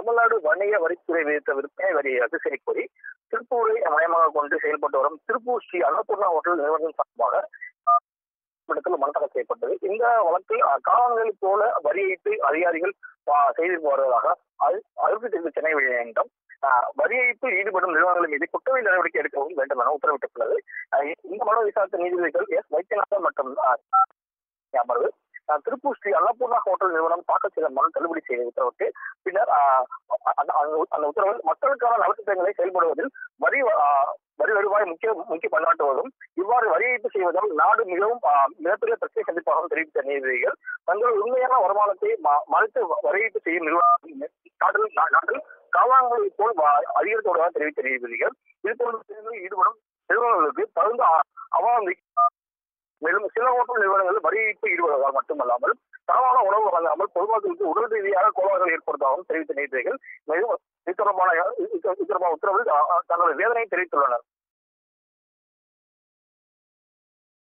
தமிழ்நாடு வணிக வரித்துறை விதித்த விற்பனை வரியை ரத்து செய்ய கோரி திருப்பூரை மையமாக கொண்டு செயல்பட்டு வரும் திருப்பூர் ஸ்ரீ அன்னபூர்ணா ஹோட்டல் நிறுவனம் சார்பாக இடத்தில் மனு தாக்கல் செய்யப்பட்டது இந்த வழக்கில் அஹ், காவல்களைப் போல வரி ஏய்ப்பு அதிகாரிகள் அஹ், செய்து வருவதாக அது- அழுத்தி தெரிவித்த சென்னை உயர்நீதிமன்றம் அஹ், வரி ஏய்ப்பில் ஈடுபடும் நிறுவனங்கள் மீது குற்றவியல் நடவடிக்கை எடுக்கவும் வேண்டும் என உத்தரவிட்டுள்ளது அஹ், இந்த மனு விசாரித்த நீதிபதிகள் எஸ் வைத்தியநாதன் மற்றும் அஹ், அமர்வு அஹ், திருப்பூர் ஸ்ரீ அன்னபூர்ணா ஹோட்டல் நிறுவனம் தாக்கல் செய்த மனு தள்ளுபடி செய்த உத்தரவிட்டு பின்னர் அஹ், அந்த அந்த- அந்த உத்தரவில் மக்களுக்கான நலத்திட்டங்களை செயல்படுவதில் வரி அஹ், வரி வருவாய் முக்கிய முக்கிய பங்காற்றுவதும் இவ்வாறு வரி ஏய்ப்பு செய்வதால் நாடு மிகவும் ஆஹ், மிகப்பெரிய பிரச்சனை சந்திப்பாகவும் தெரிவித்த நீதிபதிகள் தங்கள் உண்மையான வருமானத்தை ம- மறைத்து வ- வரி ஏய்ப்பு செய்யும் நிறுவனம் நாட்டில் நா- நாட்டில் காவாங்களை போல் வ- அதிகரித்துள்ளதாக தெரிவித்த நீதிபதிகள் இது போன்ற செயல்களில் ஈடுபடும் நிறுவனங்களுக்கு தகுந்த அ- அவாந்தி மேலும் சில ஹோட்டல் நிறுவனங்கள் வரி ஏய்ப்பு ஈடுபடுவதால் மட்டுமல்லாமல் தரமான உணவு வழங்காமல் பொதுமக்களுக்கு உடல் ரீதியாக கோளாறுகள் ஏற்படுவதாகவும் தெரிவித்த நீதிபதிகள் மேலும் இது தொடர்பான இது தொடர்பான உத்தரவில் அ, அ, தங்களது வேதனையை தெரிவித்துள்ளனர்